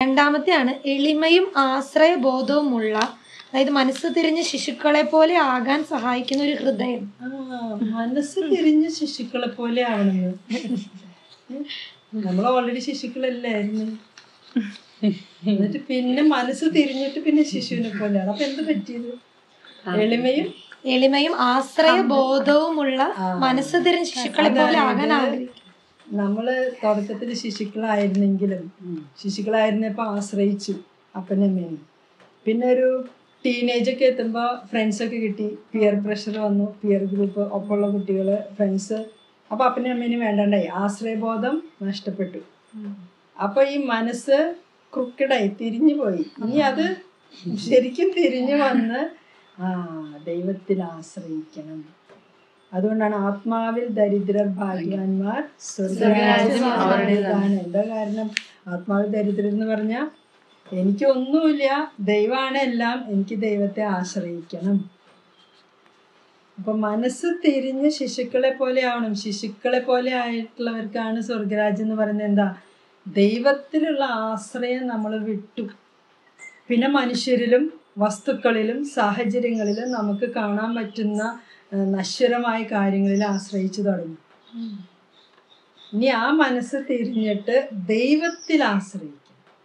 രണ്ടാമത്തെയാണ് എളിമയും ആശ്രയബോധവുമുള്ള അതായത് മനസ്സ് തിരിഞ്ഞ് ശിശുക്കളെ പോലെ ആകാൻ സഹായിക്കുന്ന ഒരു ഹൃദയം ആ മനസ്സ് തിരിഞ്ഞ ശിശുക്കളെ പോലെ ആവണമെന്ന് നമ്മൾ ഓൾറെഡി ശിശുക്കളല്ലായിരുന്നു എന്നിട്ട് പിന്നെ മനസ്സ് തിരിഞ്ഞിട്ട് പിന്നെ ശിശുവിനെ പോലെയാണ് അപ്പൊ എന്ത് പറ്റിയത് എളിമയും എളിമയും ആശ്രയബോധവുമുള്ള മനസ്സ് തിരിഞ്ഞ് ശിശുക്കളെ പോലെ ആകാൻ ആഗ്രഹിക്കും നമ്മള് തുടക്കത്തിൽ ശിശുക്കളായിരുന്നെങ്കിലും ശിശുക്കളായിരുന്നപ്പോ ആശ്രയിച്ചു അപ്പനമ്മേനും പിന്നെ ഒരു ടീനേജ് ഒക്കെ എത്തുമ്പോൾ ഫ്രണ്ട്സൊക്കെ കിട്ടി പിയർ പ്രഷർ വന്നു പിയർ ഗ്രൂപ്പ് ഒപ്പമുള്ള കുട്ടികൾ ഫ്രണ്ട്സ് അപ്പൊ അപ്പനും അമ്മേനും വേണ്ടാണ്ടായി ആശ്രയബോധം നഷ്ടപ്പെട്ടു അപ്പൊ ഈ മനസ്സ് ക്രുക്കഡായി തിരിഞ്ഞു പോയി ഇനി അത് ശരിക്കും തിരിഞ്ഞു വന്ന് ആ ദൈവത്തിൽ ആശ്രയിക്കണം അതുകൊണ്ടാണ് ആത്മാവിൽ ദരിദ്രർ ഭാഗ്യവാന്മാർ സ്വർഗരാജ്യം അവരുടേതാണ് എന്താ കാരണം ആത്മാവിൽ ദരിദ്രർ എന്ന് പറഞ്ഞാൽ എനിക്കൊന്നുമില്ല ദൈവമാണ് എല്ലാം എനിക്ക് ദൈവത്തെ ആശ്രയിക്കണം അപ്പൊ മനസ്സ് തിരിഞ്ഞ് ശിശുക്കളെ പോലെ ആവണം ശിശുക്കളെ പോലെ ആയിട്ടുള്ളവർക്കാണ് സ്വർഗരാജ്യം എന്ന് പറയുന്നത് എന്താ ദൈവത്തിലുള്ള ആശ്രയം നമ്മൾ വിട്ടു പിന്നെ മനുഷ്യരിലും വസ്തുക്കളിലും സാഹചര്യങ്ങളിലും നമുക്ക് കാണാൻ പറ്റുന്ന ആ, നശ്വരമായ കാര്യങ്ങളിൽ ആശ്രയിച്ചു തുടങ്ങി ഇനി ആ മനസ്സ് തിരിഞ്ഞിട്ട് ദൈവത്തിൽ ആശ്രയിക്കും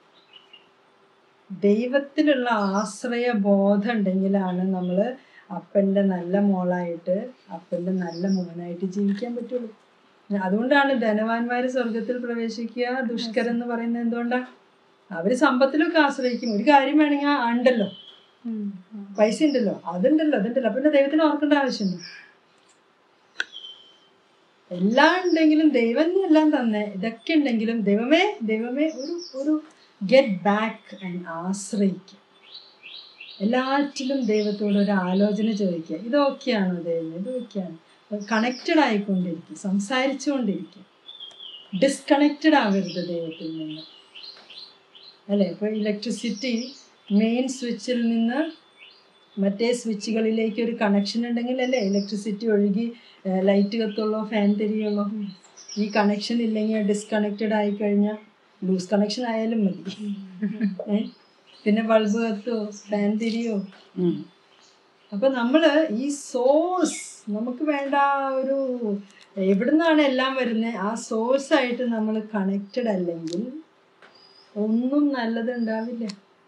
ദൈവത്തിലുള്ള ആശ്രയ ബോധം ഉണ്ടെങ്കിലാണ് നമ്മൾ അപ്പൻ്റെ നല്ല മോളായിട്ട് അപ്പൻ്റെ നല്ല മോനായിട്ട് ജീവിക്കാൻ പറ്റുള്ളൂ അതുകൊണ്ടാണ് ധനവാന്മാര് സ്വർഗത്തിൽ പ്രവേശിക്കുക ദുഷ്കരം എന്ന് പറയുന്നത് എന്തുകൊണ്ടാ അവര് സമ്പത്തിലൊക്കെ ആശ്രയിക്കും ഒരു കാര്യം വേണമെങ്കിൽ ആ ഉണ്ടല്ലോ പൈസ ഉണ്ടല്ലോ അതുണ്ടല്ലോ അതുണ്ടല്ലോ അപ്പൊ പിന്നെ ദൈവത്തിന് ഓർക്കേണ്ട ആവശ്യമുണ്ട് എല്ലാം ഉണ്ടെങ്കിലും ദൈവം എല്ലാം തന്നെ ഇതൊക്കെ ഉണ്ടെങ്കിലും ദൈവമേ ദൈവമേ ഒരു ഒരു ഗെറ്റ് ബാക്ക് ആൻഡ് ആശ്രയിക്കുക എല്ലാറ്റിലും ദൈവത്തോട് ഒരു ആലോചന ചോദിക്കുക ഇതൊക്കെയാണോ ദൈവം ഇതൊക്കെയാണ് കണക്റ്റഡ് ആയിക്കൊണ്ടിരിക്കുക സംസാരിച്ചുകൊണ്ടിരിക്കുക ഡിസ്കണക്റ്റഡ് ആവരുത് ദൈവത്തിൽ നിന്ന് അല്ലേ ഇപ്പോൾ ഇലക്ട്രിസിറ്റി മെയിൻ സ്വിച്ചിൽ നിന്ന് മറ്റേ സ്വിച്ചുകളിലേക്ക് ഒരു കണക്ഷൻ ഉണ്ടെങ്കിൽ അല്ലേ ഇലക്ട്രിസിറ്റി ഒഴുകി ലൈറ്റ് കത്തുള്ളൂ ഫാൻ തിരിയുള്ളൂ ഈ കണക്ഷൻ ഇല്ലെങ്കിൽ ഡിസ്കണക്റ്റഡ് ആയി കഴിഞ്ഞാൽ ലൂസ് കണക്ഷൻ ആയാലും മതി ഏ? പിന്നെ ബൾബ് കത്തുവോ ഫാൻ തിരിയോ അപ്പൊ നമ്മള് ഈ സോഴ്സ് നമുക്ക് വേണ്ട ആ ഒരു എവിടുന്നാണ് എല്ലാം വരുന്നത് ആ സോഴ്സ് ആയിട്ട് നമ്മൾ കണക്റ്റഡ് അല്ലെങ്കിൽ ഒന്നും നല്ലത് ഉണ്ടാവില്ല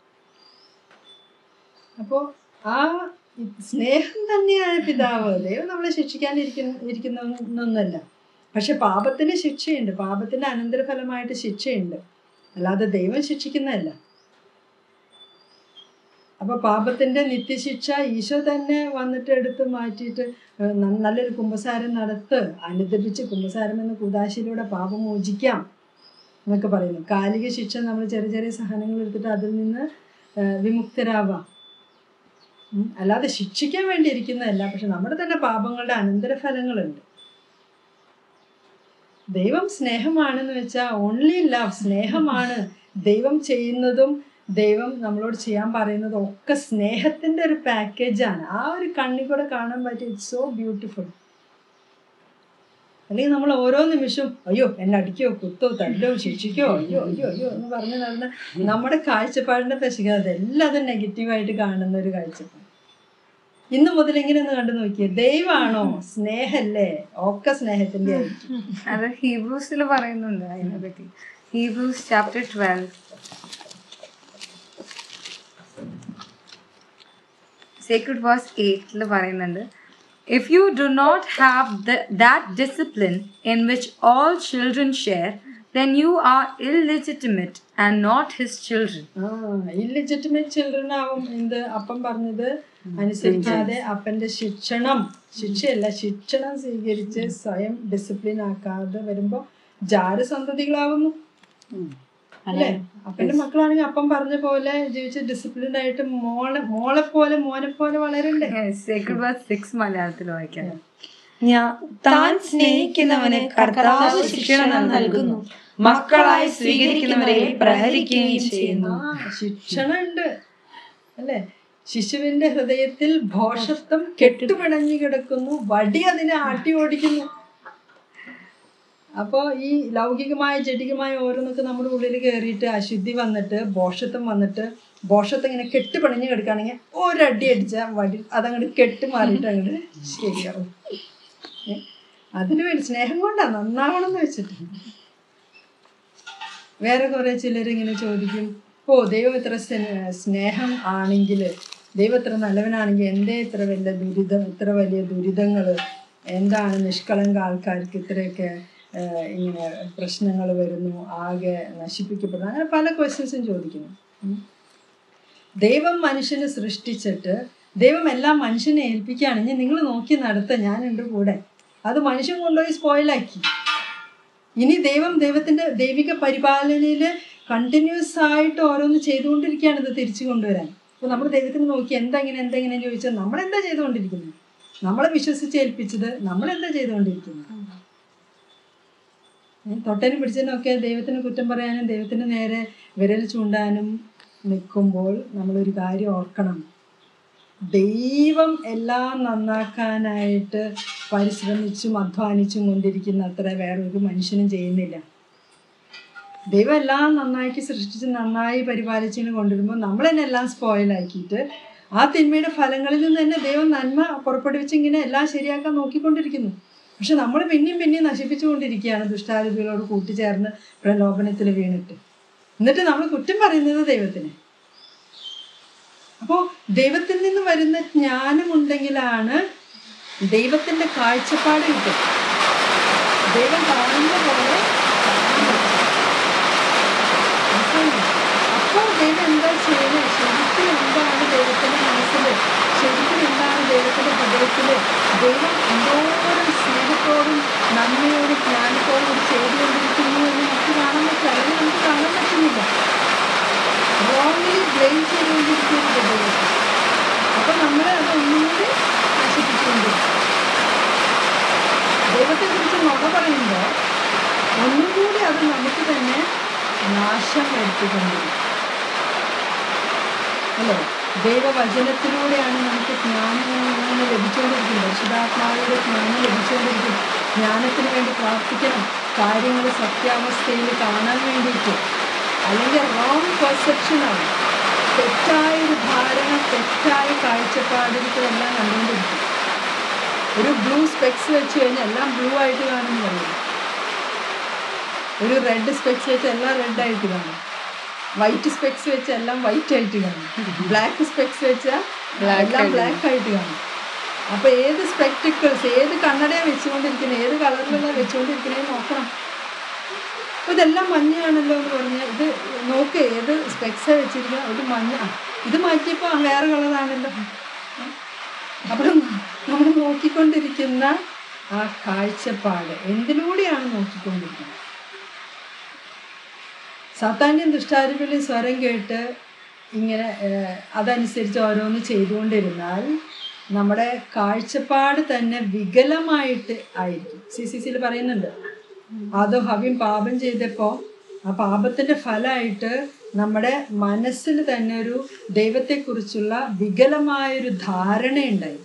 അപ്പോൾ ആ സ്നേഹം തന്നെയാണ് പിതാവ് ദൈവം നമ്മളെ ശിക്ഷിക്കാൻ ഇരിക്കുന്ന ഇരിക്കുന്നൊന്നല്ല പക്ഷെ പാപത്തിന് ശിക്ഷയുണ്ട് പാപത്തിന്റെ അനന്തരഫലമായിട്ട് ശിക്ഷയുണ്ട് അല്ലാതെ ദൈവം ശിക്ഷിക്കുന്നതല്ല അപ്പൊ പാപത്തിന്റെ നിത്യശിക്ഷ ഈശോ തന്നെ വന്നിട്ട് എടുത്ത് മാറ്റിയിട്ട് ഏഹ് ന- നല്ലൊരു കുമ്പസാരം നടത്ത് അനുദപിച്ച് കുമ്പസാരം എന്ന കുതാശിയിലൂടെ പാപം മോചിക്കാം എന്നൊക്കെ പറയുന്നു കാലിക ശിക്ഷ നമ്മൾ ചെറിയ ചെറിയ സഹനങ്ങൾ എടുത്തിട്ട് അതിൽ നിന്ന് ഏഹ് വിമുക്തരാവാം ഉം. അല്ലാതെ ശിക്ഷിക്കാൻ വേണ്ടി ഇരിക്കുന്നതല്ല പക്ഷെ നമ്മുടെ തന്നെ പാപങ്ങളുടെ അനന്തരഫലങ്ങളുണ്ട് ദൈവം സ്നേഹമാണെന്ന് വെച്ചാൽ ഓൺലി ലവ് സ്നേഹമാണ് ദൈവം ചെയ്യുന്നതും ദൈവം നമ്മളോട് ചെയ്യാൻ പറയുന്നതും ഒക്കെ സ്നേഹത്തിന്റെ ഒരു പാക്കേജാണ് ആ ഒരു കണ്ണിൽ കൂടെ കാണാൻ പറ്റിയ ഇറ്റ്സ് സോ ബ്യൂട്ടിഫുൾ അല്ലെങ്കിൽ നമ്മൾ ഓരോ നിമിഷവും അയ്യോ എന്നെ അടിക്കോ കുത്തോ തല്ലോ ശിക്ഷിക്കോ അയ്യോ അയ്യോ അയ്യോ എന്ന് പറഞ്ഞ് നടന്ന നമ്മുടെ കാഴ്ചപ്പാടിനെ പശിക്കുക അതെല്ലാം അത് നെഗറ്റീവായിട്ട് കാണുന്ന ഒരു കാഴ്ചപ്പാട് ഇന്ന് മുതൽ ഇങ്ങനെ ഒന്ന് കണ്ടു നോക്കിയേ ദൈവമാണോ സ്നേഹല്ലേ ഒക്കെ സ്നേഹത്തിന്റെ ആയിരിക്കും അത് ഹീബ്രൂസിൽ പറയുന്നുണ്ട് അതിനെ പറ്റി Hebrews chapter twelve secret verse എയ്റ്റിൽ പറയുന്നുണ്ട് if you do not have that discipline in which all children share then you are illegitimate and not his children ആ ഇല്ലെജിറ്റിമേറ്റ് ചിൽഡ്രൻ ആവും എന്ത് അപ്പം പറഞ്ഞത് അനുസരിക്കാതെ അപ്പന്റെ ശിക്ഷണം ശിക്ഷയല്ല ശിക്ഷണം സ്വീകരിച്ച് സ്വയം ഡിസിപ്ലിൻ ആക്കാതെ വരുമ്പോ ജാരസന്തതികളാവുന്നു അല്ലേ അപ്പന്റെ മക്കളാണെങ്കിൽ അപ്പം പറഞ്ഞ പോലെ ജീവിച്ച് ഡിസിപ്ലിൻ ആയിട്ട് മോളെ മോളെ പോലെ മോനെ പോലെ വളരണ്ടേ സീക്രട്ട് വേഴ്സ് സിക്സ് മലയാളത്തിൽ വായിക്കാം ഞാൻ താൻ സ്നേഹിക്കുന്നവന് കർത്താവ് ശിക്ഷണം നൽകുന്നു മക്കളായി സ്വീകരിക്കുന്നവരെ പ്രഹരിക്കുകയും ചെയ്യുന്നു ആ ശിക്ഷണം ഉണ്ട് അല്ലേ ശിശുവിന്റെ ഹൃദയത്തിൽ ഭോഷത്വം കെട്ടുപിണഞ്ഞു കിടക്കുന്നു വടി അതിനെ ആട്ടി ഓടിക്കുന്നു അപ്പോൾ ഈ ലൗകികമായ ജഡികമായ ഓരോന്നൊക്കെ നമ്മുടെ ഉള്ളിൽ കയറിയിട്ട് അശുദ്ധി വന്നിട്ട് ബോഷത്വം വന്നിട്ട് ബോഷത്വം ഇങ്ങനെ കെട്ട് പണിഞ്ഞ് കിടക്കുകയാണെങ്കിൽ ഒരടി അടിച്ചാൽ വടി അതങ്ങോട്ട് കെട്ട് മാറിയിട്ട് അങ്ങോട്ട് ശരിയാവും ഏ? അതിന് വേണ്ടി സ്നേഹം കൊണ്ടാ നന്നാവണം എന്ന് വെച്ചിട്ട് വേറെ കുറെ ചിലർ ഇങ്ങനെ ചോദിക്കും ഓ ദൈവം ഇത്ര സ്നേ- സ്നേഹം ആണെങ്കിൽ ദൈവം ഇത്ര നല്ലവനാണെങ്കിൽ എന്തേ ഇത്ര വലിയ ദുരിതം ഇത്ര വലിയ ദുരിതങ്ങൾ എന്താണ് നിഷ്കളങ്ക ആൾക്കാർക്ക് ഇത്രയൊക്കെ ഏഹ്, ഇങ്ങനെ പ്രശ്നങ്ങൾ വരുന്നു ആകെ നശിപ്പിക്കപ്പെടുന്നു അങ്ങനെ പല ക്വസ്റ്റ്യൻസും ചോദിക്കുന്നു ഉം. ദൈവം മനുഷ്യനെ സൃഷ്ടിച്ചിട്ട് ദൈവം എല്ലാം മനുഷ്യനെ ഏൽപ്പിക്കുകയാണെങ്കിൽ നിങ്ങൾ നോക്കി നടത്ത ഞാനുണ്ട് കൂടെ അത് മനുഷ്യൻ കൊണ്ടുപോയി സ്പോയിലാക്കി ഇനി ദൈവം ദൈവത്തിന്റെ ദൈവിക പരിപാലനയിൽ കണ്ടിന്യൂസ് ആയിട്ട് ഓരോന്ന് ചെയ്തുകൊണ്ടിരിക്കുകയാണ് ഇത് തിരിച്ചു കൊണ്ടുവരാൻ അപ്പോൾ നമ്മൾ ദൈവത്തിന് നോക്കി എന്താ ഇങ്ങനെ എന്താ ഇങ്ങനെ ചോദിച്ചാൽ നമ്മളെന്താ ചെയ്തുകൊണ്ടിരിക്കുന്നത് നമ്മളെ വിശ്വസിച്ച് ഏൽപ്പിച്ചത് നമ്മളെന്താ ചെയ്തുകൊണ്ടിരിക്കുന്നത് ഏ, തൊട്ടനും പിടിച്ചതിനൊക്കെ ദൈവത്തിന് കുറ്റം പറയാനും ദൈവത്തിന് നേരെ വിരൽ ചൂണ്ടാനും നിൽക്കുമ്പോൾ നമ്മളൊരു കാര്യം ഓർക്കണം ദൈവം എല്ലാം നന്നാക്കാനായിട്ട് പരിശ്രമിച്ചും അധ്വാനിച്ചും കൊണ്ടിരിക്കുന്ന അത്ര വേറൊരു മനുഷ്യനും ചെയ്യുന്നില്ല ദൈവം എല്ലാം നന്നാക്കി സൃഷ്ടിച്ച് നന്നായി പരിപാലിച്ചിങ്ങനെ കൊണ്ടുവരുമ്പോൾ നമ്മൾ തന്നെ എല്ലാം സ്പോയിലാക്കിയിട്ട് ആ തിന്മയുടെ ഫലങ്ങളിൽ നിന്ന് തന്നെ ദൈവം നന്മ പുറപ്പെടുവിച്ച് ഇങ്ങനെ എല്ലാം ശരിയാക്കാൻ നോക്കിക്കൊണ്ടിരിക്കുന്നു പക്ഷെ നമ്മൾ പിന്നെയും പിന്നെയും നശിപ്പിച്ചുകൊണ്ടിരിക്കുകയാണ് ദുഷ്ടാരൂപികളോട് കൂട്ടിച്ചേർന്ന് പ്രലോഭനത്തിൽ വീണിട്ട് എന്നിട്ട് നമ്മൾ കുറ്റം പറയുന്നത് ദൈവത്തിന് അപ്പോൾ ദൈവത്തിൽ നിന്ന് വരുന്ന ജ്ഞാനമുണ്ടെങ്കിലാണ് ദൈവത്തിന്റെ കാഴ്ചപ്പാട് കിട്ടും ദൈവം കാണുന്ന പോലെ അപ്പോൾ ദൈവം എന്താ ചെയ്യുന്നത് ശരിക്കും എന്താണ് ദൈവത്തിന്റെ മനസ്സിൽ ശരിക്കും എന്താണ് ദൈവത്തിന്റെ ഹൃദയത്തിൽ ദൈവം എന്തോരം സ്നേഹത്തോടും നന്മയോടും ജ്ഞാനത്തോടും കൂടി ചെയ്തുകൊണ്ടിരിക്കുന്നു എന്ന് നമുക്ക് കാണാൻ പറ്റില്ല അല്ലെങ്കിൽ നമുക്ക് കാണാൻ പറ്റുന്നില്ല റോങ്ലി ബ്ലെയിം ചെയ്തുകൊണ്ടിരിക്കുന്നത് ദൈവത്തെ അപ്പൊ നമ്മൾ അത് ഒന്നുകൂടി നശിപ്പിച്ചുകൊണ്ടിരിക്കും ദൈവത്തെ കുറിച്ച് നുണ പറയുമ്പോൾ ഒന്നും കൂടി അത് നമുക്ക് തന്നെ നാശം വരുത്തിക്കൊണ്ടിരിക്കും അല്ലേ ദൈവവചനത്തിലൂടെയാണ് നമുക്ക് ജ്ഞാനം ഇങ്ങനെ ലഭിച്ചുകൊണ്ടിരിക്കുന്നത് പരിശുദ്ധാത്മാവിയുടെ ജ്ഞാനം ലഭിച്ചുകൊണ്ടിരിക്കും ജ്ഞാനത്തിന് വേണ്ടി പ്രാർത്ഥിക്കണം കാര്യങ്ങൾ സത്യാവസ്ഥയിൽ കാണാൻ വേണ്ടിയിട്ട് അല്ലെങ്കിൽ റോങ് പെർസെപ്ഷനാണ് തെറ്റായ ഒരു ധാരണ തെറ്റായ കാഴ്ചപ്പാടുകളെല്ലാം കണ്ടുകൊണ്ടിരിക്കും ഒരു ബ്ലൂ സ്പെക്സ് വെച്ച് കഴിഞ്ഞാൽ എല്ലാം ബ്ലൂ ആയിട്ട് കാണും പറയും ഒരു റെഡ് സ്പെക്സ് വെച്ച് എല്ലാം റെഡ് ആയിട്ട് കാണും വൈറ്റ് സ്പെക്സ് വെച്ച് എല്ലാം വൈറ്റ് ആയിട്ട് കാണും ബ്ലാക്ക് സ്പെക്സ് വെച്ചാൽ എല്ലാം ബ്ലാക്ക് ആയിട്ട് കാണും അപ്പൊ ഏത് സ്പെക്ടിക്കിൾസ് ഏത് കണ്ണടയാണ് വെച്ചുകൊണ്ടിരിക്കുന്നത് ഏത് കളറിലുള്ള വെച്ചുകൊണ്ടിരിക്കണേ നോക്കണം അപ്പൊ ഇതെല്ലാം മഞ്ഞയാണല്ലോ എന്ന് പറഞ്ഞാൽ ഇത് നോക്ക് ഏത് സ്പെക്സാ വെച്ചിരിക്കുന്നത് ഇത് മഞ്ഞ ആ, ഇത് മാറ്റിയപ്പോൾ വേറെ കളറാണല്ലോ അപ്പോൾ നമ്മൾ നോക്കിക്കൊണ്ടിരിക്കുന്ന ആ കാഴ്ചപ്പാട് എന്തിലൂടെയാണ് നോക്കിക്കൊണ്ടിരിക്കുന്നത് സാത്താന്യം ദുഷ്ടാരൂപികളി സ്വരം കേട്ട് ഇങ്ങനെ ഏഹ്, അതനുസരിച്ച് ഓരോന്ന് ചെയ്തുകൊണ്ടിരുന്നാൽ നമ്മുടെ കാഴ്ചപ്പാട് തന്നെ വികലമായിട്ട് ആയിരിക്കും സി സി സിയിൽ പറയുന്നുണ്ട് അതോ ഹവ്യം പാപം ചെയ്തപ്പോൾ ആ പാപത്തിന്റെ ഫലമായിട്ട് നമ്മുടെ മനസ്സിൽ തന്നെ ഒരു ദൈവത്തെക്കുറിച്ചുള്ള വികലമായൊരു ധാരണയുണ്ടായി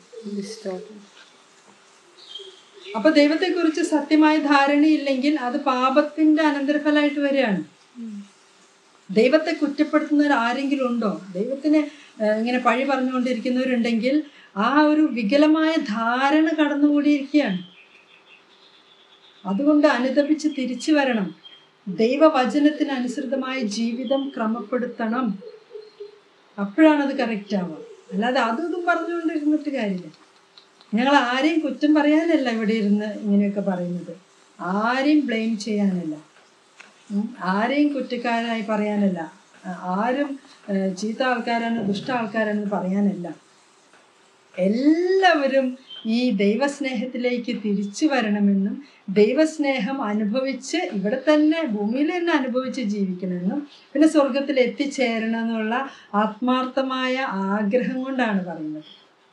അപ്പൊ ദൈവത്തെക്കുറിച്ച് സത്യമായ ധാരണയില്ലെങ്കിൽ അത് പാപത്തിന്റെ അനന്തരഫലമായിട്ട് വരികയാണ് ദൈവത്തെ കുറ്റപ്പെടുത്തുന്നവർ ആരെങ്കിലും ഉണ്ടോ ദൈവത്തിനെ ഏഹ്, ഇങ്ങനെ പഴി പറഞ്ഞുകൊണ്ടിരിക്കുന്നവരുണ്ടെങ്കിൽ ആ ഒരു വികലമായ ധാരണ കടന്നുകൂടിയിരിക്കുകയാണ് അതുകൊണ്ട് അനുദപിച്ച് തിരിച്ചു വരണം ദൈവവചനത്തിന് അനുസൃതമായ ജീവിതം ക്രമപ്പെടുത്തണം അപ്പോഴാണ് അത് കറക്റ്റ് ആവുക അല്ലാതെ അതും ഇതും പറഞ്ഞുകൊണ്ടിരുന്നിട്ട് കാര്യമില്ല ഞങ്ങൾ ആരെയും കുറ്റം പറയാനല്ല ഇവിടെ ഇരുന്ന് ഇങ്ങനെയൊക്കെ പറയുന്നത് ആരെയും ബ്ലെയിം ചെയ്യാനല്ല ഉം. ആരെയും കുറ്റക്കാരായി പറയാനല്ല ആ- ആരും ഏഹ്, ചീത്ത ആൾക്കാരാണ് ദുഷ്ട ആൾക്കാരാണെന്ന് പറയാനല്ല എല്ലാവരും ഈ ദൈവസ്നേഹത്തിലേക്ക് തിരിച്ചു വരണമെന്നും ദൈവസ്നേഹം അനുഭവിച്ച് ഇവിടെ തന്നെ ഭൂമിയിൽ തന്നെ അനുഭവിച്ച് ജീവിക്കണമെന്നും പിന്നെ സ്വർഗത്തിൽ എത്തിച്ചേരണം എന്നുള്ള ആത്മാർത്ഥമായ ആഗ്രഹം കൊണ്ടാണ് പറയുന്നത്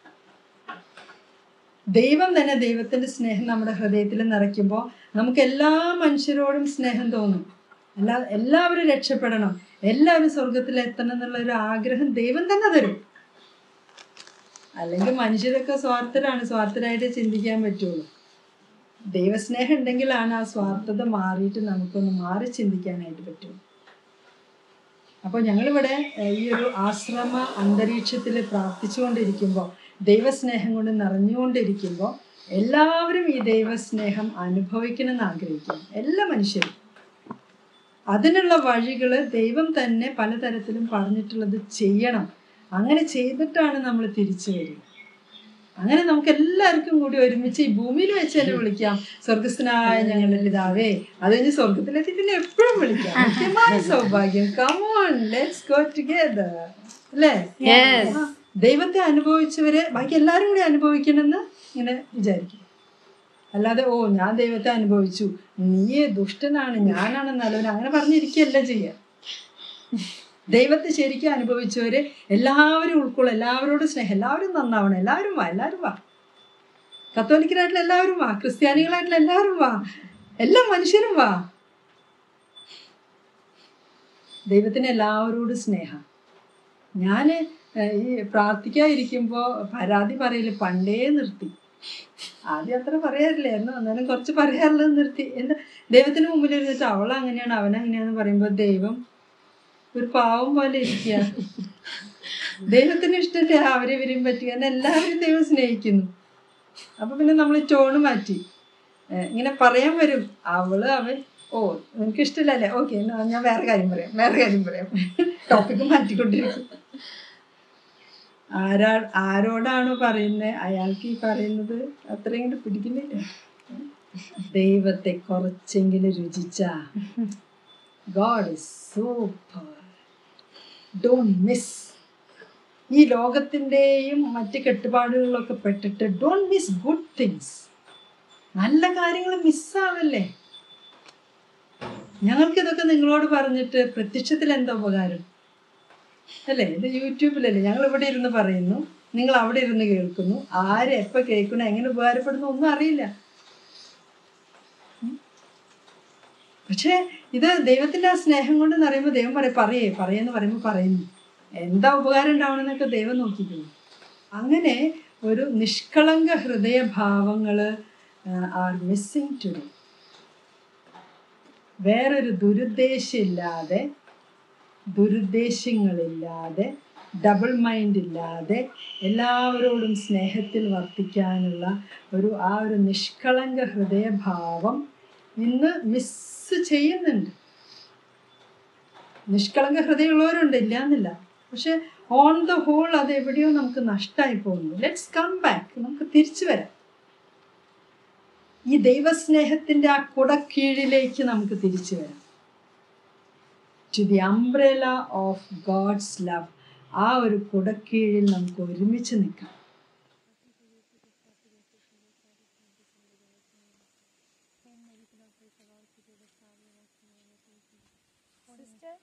ദൈവം തന്നെ ദൈവത്തിന്റെ സ്നേഹം നമ്മുടെ ഹൃദയത്തിൽ നിറയ്ക്കുമ്പോൾ നമുക്ക് എല്ലാ മനുഷ്യരോടും സ്നേഹം തോന്നും എല്ലാ എല്ലാവരും രക്ഷപ്പെടണം എല്ലാവരും സ്വർഗത്തിൽ എത്തണം എന്നുള്ള ഒരു ആഗ്രഹം ദൈവം തന്നെ തരും അല്ലെങ്കിൽ മനുഷ്യരൊക്കെ സ്വാർത്ഥരാണ് സ്വാർത്ഥരായിട്ട് ചിന്തിക്കാൻ പറ്റുള്ളൂ ദൈവസ്നേഹം ഉണ്ടെങ്കിലാണ് ആ സ്വാർത്ഥത മാറിയിട്ട് നമുക്കൊന്ന് മാറി ചിന്തിക്കാനായിട്ട് പറ്റും അപ്പോൾ ഞങ്ങളിവിടെ ഏഹ്, ഈ ഒരു ആശ്രമ അന്തരീക്ഷത്തിൽ പ്രാർത്ഥിച്ചുകൊണ്ടിരിക്കുമ്പോൾ ദൈവസ്നേഹം കൊണ്ട് നിറഞ്ഞുകൊണ്ടിരിക്കുമ്പോൾ എല്ലാവരും ഈ ദൈവസ്നേഹം അനുഭവിക്കണമെന്ന് ആഗ്രഹിക്കും എല്ലാ മനുഷ്യരും അതിനുള്ള വഴികൾ ദൈവം തന്നെ പലതരത്തിലും പറഞ്ഞിട്ടുള്ളത് ചെയ്യണം അങ്ങനെ ചെയ്തിട്ടാണ് നമ്മൾ തിരിച്ചു വരിക അങ്ങനെ നമുക്ക് എല്ലാവർക്കും കൂടി ഒരുമിച്ച് ഈ ഭൂമിയിൽ വെച്ച് തന്നെ വിളിക്കാം സ്വർഗസ്ഥനായ ഞങ്ങളുടെ പിതാവേ അത് കഴിഞ്ഞ് സ്വർഗത്തിലെത്തി പിന്നെ എപ്പോഴും വിളിക്കാം മുഖ്യമായ സൗഭാഗ്യം കമോൺ ലെറ്റ്സ് ഗോ ടുഗെദർ അല്ലേ ആ, ദൈവത്തെ അനുഭവിച്ചവരെ ബാക്കി എല്ലാവരും കൂടി അനുഭവിക്കണമെന്ന് ഇങ്ങനെ വിചാരിക്കും അല്ലാതെ ഓ ഞാൻ ദൈവത്തെ അനുഭവിച്ചു നീ ദുഷ്ടനാണ് ഞാനാണ് നല്ലവൻ അങ്ങനെ പറഞ്ഞിരിക്കുകയല്ല ചെയ്യുക ദൈവത്തെ ശരിക്കും അനുഭവിച്ചവര് എല്ലാവരും ഉൾക്കൊള്ളും എല്ലാവരോടും സ്നേഹം എല്ലാവരും നന്നാവണം എല്ലാവരും വാ എല്ലാവരും വാ കത്തോലിക്കരായിട്ടുള്ള എല്ലാവരും വാ ക്രിസ്ത്യാനികളായിട്ടുള്ള എല്ലാവരും വാ എല്ലാ മനുഷ്യരും വാ ദൈവത്തിന് എല്ലാവരോടും സ്നേഹം ഞാൻ ഈ പ്രാർത്ഥിക്കാതിരിക്കുമ്പോൾ പരാതി പറയല് പണ്ടേ നിർത്തി ആദ്യം അത്ര പറയാറില്ലായിരുന്നു എന്നാലും കുറച്ച് പറയാറുള്ളത് നിർത്തി എന്താ ദൈവത്തിന് മുമ്പിൽ ഇരുന്നിട്ട് അവൾ അങ്ങനെയാണ് അവൻ അങ്ങനെയാണെന്ന് പറയുമ്പോൾ ദൈവം ഒരു പാവം പോലെ ഇരിക്കുക ദൈവത്തിന് ഇഷ്ടമില്ല അവരെ ഇവരെയും പറ്റി കാരണം എല്ലാവരും ദൈവം സ്നേഹിക്കുന്നു അപ്പൊ പിന്നെ നമ്മൾ ടോണ് മാറ്റി ഏഹ് ഇങ്ങനെ പറയാൻ വരും അവള് അവൻ ഓ നിനക്ക് ഇഷ്ടമില്ലല്ലേ ഓക്കെ ഞാൻ വേറെ കാര്യം പറയാം വേറെ കാര്യം പറയാം ടോപ്പിക്ക് മാറ്റിക്കൊണ്ടിരിക്കും ആരാ ആരോടാണോ പറയുന്നത് അയാൾക്ക് ഈ പറയുന്നത് അത്രയും കൂടെ പിടിക്കുന്നില്ല ദൈവത്തെ കുറച്ചെങ്കിലും രുചിച്ച God is super don't miss ഈ ലോകത്തിൻ്റെയും മറ്റ് കെട്ടുപാടുകളിലൊക്കെ പെട്ടിട്ട് ഡോണ്ട് മിസ് ഗുഡ് തിങ്സ് നല്ല കാര്യങ്ങൾ മിസ്സാവല്ലേ ഞങ്ങൾക്ക് ഇതൊക്കെ നിങ്ങളോട് പറഞ്ഞിട്ട് പ്രത്യക്ഷത്തിൽ എന്താ ഉപകാരം അല്ലേ ഇത് യൂട്യൂബിലല്ലേ ഞങ്ങൾ ഇവിടെ ഇരുന്ന് പറയുന്നു നിങ്ങൾ അവിടെ ഇരുന്ന് കേൾക്കുന്നു ആര് എപ്പോൾ കേൾക്കുന്നു എങ്ങനെ ഉപകാരപ്പെടുന്നു ഒന്നും അറിയില്ല പക്ഷേ ഇത് ദൈവത്തിന്റെ ആ സ്നേഹം കൊണ്ട് പറയുമ്പോൾ ദൈവം പറയും പറയേ പറയെന്ന് പറയുമ്പോൾ പറയുന്നു എന്താ ഉപകാരം ഉണ്ടാവണമെന്നൊക്കെ ദൈവം നോക്കിക്കുന്നു അങ്ങനെ ഒരു നിഷ്കളങ്ക ഹൃദയഭാവങ്ങൾ ആർ മിസ്സിങ് ടുഡേ വേറൊരു ദുരുദ്ദേശമില്ലാതെ ദുരുദ്ദേശങ്ങളില്ലാതെ ഡബിൾ മൈൻഡ് ഇല്ലാതെ എല്ലാവരോടും സ്നേഹത്തിൽ വർത്തിക്കാനുള്ള ഒരു ആ ഒരു നിഷ്കളങ്ക ഹൃദയഭാവം ഇന്ന് മിസ് ചെയ്യുന്നുണ്ട് നിഷ്കളങ്ക ഹൃദയമുള്ളവരുണ്ട് ഇല്ല എന്നില്ല പക്ഷെ ഓൺ ദ ഹോൾ അത് എവിടെയോ നമുക്ക് നഷ്ടമായി പോകുന്നു ലെറ്റ്സ് കം ബാക്ക് നമുക്ക് തിരിച്ചു വരാം ഈ ദൈവസ്നേഹത്തിന്റെ ആ കുടക്കീഴിലേക്ക് നമുക്ക് തിരിച്ചു വരാം to the umbrella of God's love ആ ഒരു കുടക്കീഴിൽ നമുക്ക് ഒരുമിച്ച് നിൽക്കാം സിസ്റ്റർ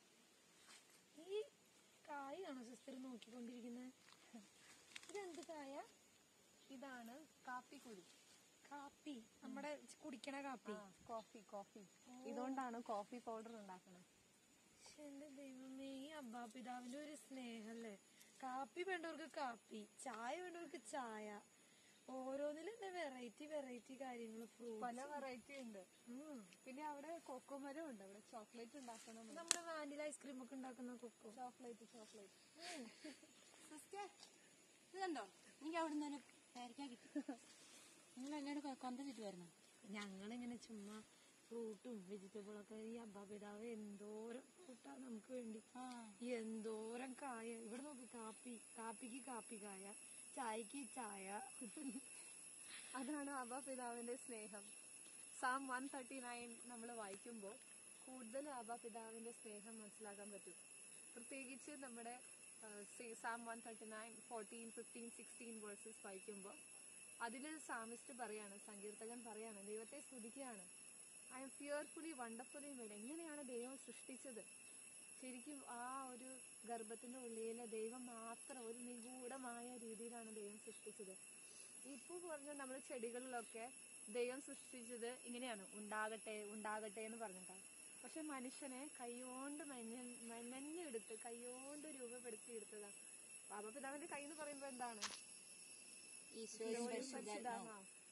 ഈ കായാണോ സിസ്റ്റർ നോക്കിക്കൊണ്ടിരിക്കുന്നത് ഇതെന്ത് കായ ഇതാണ് കാപ്പിക്കുരു കാപ്പി നമ്മുടെ കുടിക്കണ കാപ്പി കോഫി കോഫി ഇതുകൊണ്ടാണ് കോഫി പൗഡർ ഉണ്ടാക്കുന്നത് ശ്ശെ, എന്റെ ദൈവമേ ഈ അബ്ബാപിതാവിന്റെ ഒരു സ്നേഹല്ലേ കാപ്പി വേണ്ടവർക്ക് കാപ്പി ചായ വേണ്ടവർക്ക് ചായ ഓരോന്നിലും തന്നെ വെറൈറ്റി വെറൈറ്റി കാര്യങ്ങൾ പല ഫ്രൂട്ട്സ് വെറൈറ്റി ഉണ്ട് പിന്നെ അവിടെ കൊക്കോമരം ഉണ്ട് അവിടെ ചോക്ലേറ്റ് ഉണ്ടാക്കണം നമ്മുടെ വാനില ഐസ്ക്രീം ഒക്കെ ഉണ്ടാക്കുന്ന കൊക്കോ ചോക്ലേറ്റ് ചോക്ലേറ്റ് സിസ്റ്റർ ഇത് കണ്ടോ എനിക്ക് അവിടെ നിന്ന് പേരയ്ക്ക കിട്ടി നിങ്ങൾ എന്നോട് കൊന്തച്ചിട്ട് വരണം ഞങ്ങളിങ്ങനെ ചുമ്മാ ഫ്രൂട്ടും വെജിറ്റബിളും ഒക്കെ ഈ അബ്ബാപിതാവ് എന്തോരം ഫ്രൂട്ടാ നമുക്ക് വേണ്ടി എന്തോരം കായ ഇവിടെ നോക്ക് കാപ്പി കാപ്പിക്ക് കാപ്പി കായ ചായക്ക് ചായ അതാണ് അബ പിതാവിന്റെ സ്നേഹം സാം വൺ തേർട്ടി നയൻ നമ്മൾ വായിക്കുമ്പോൾ കൂടുതൽ അബ പിതാവിന്റെ സ്നേഹം മനസ്സിലാക്കാൻ പറ്റും പ്രത്യേകിച്ച് നമ്മുടെ Psalm one thirty nine fourteen fifteen sixteen verses വായിക്കുമ്പോൾ അതിൽ സാമിസ്റ്റ് പറയാണ് സങ്കീർത്തകൻ പറയാണ് ദൈവത്തെ സ്തുതിക്കുകയാണ് I am fearfully wonderfully made എങ്ങനെയാണ് ദൈവം സൃഷ്ടിച്ചത് ശരിക്കും ആ ഒരു ഗർഭത്തിന്റെ ഉള്ളിലെ ദൈവം മാത്രം ഒരു നിഗൂഢമായ രീതിയിലാണ് ദൈവം സൃഷ്ടിച്ചത് ഇപ്പോൾ പറഞ്ഞ നമ്മൾ ചെടികളിലൊക്കെ ദൈവം സൃഷ്ടിച്ചത് ഇങ്ങനെയാണ് ഉണ്ടാകട്ടെ ഉണ്ടാകട്ടെ എന്ന് പറഞ്ഞിട്ടാണ് പക്ഷെ മനുഷ്യനെ കൈകൊണ്ട് മെഞ്ഞ മെനഞ്ഞെടുത്ത് കൈകൊണ്ട് രൂപപ്പെടുത്തി എടുത്തതാണ് ബാബപിതാവിന്റെ കൈ എന്ന് പറയുമ്പോൾ എന്താണ് ഈശോയും പരിശുദ്ധാത്മാവ്.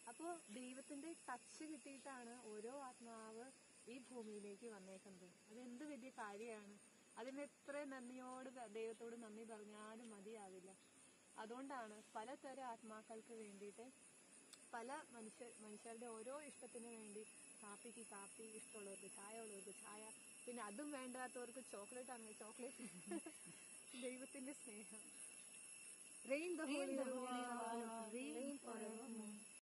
അപ്പോൾ ദൈവത്തിന്റെ ടച്ച് കിട്ടിയിട്ടാണ് ഓരോ ആത്മാവ് ഈ ഭൂമിയിലേക്ക് വന്നേക്കുന്നത് അതെന്ത് വലിയ കാര്യമാണ് അതിന് എത്ര നന്ദിയോട് ദ- ദൈവത്തോട് നന്ദി പറഞ്ഞാലും മതിയാവില്ല അതുകൊണ്ടാണ് പലതരം ആത്മാക്കൾക്ക് വേണ്ടിയിട്ട് പല മനുഷ്യ മനുഷ്യരുടെ ഓരോ ഇഷ്ടത്തിന് വേണ്ടി കാപ്പിക്ക് കാപ്പി ഇഷ്ടമുള്ളവർക്ക് ചായ ഉള്ളവർക്ക് ചായ പിന്നെ അതും വേണ്ടാത്തവർക്ക് ചോക്ലേറ്റ് ആണെങ്കിൽ ചോക്ലേറ്റ് ദൈവത്തിന്റെ സ്നേഹം rain the holy rain four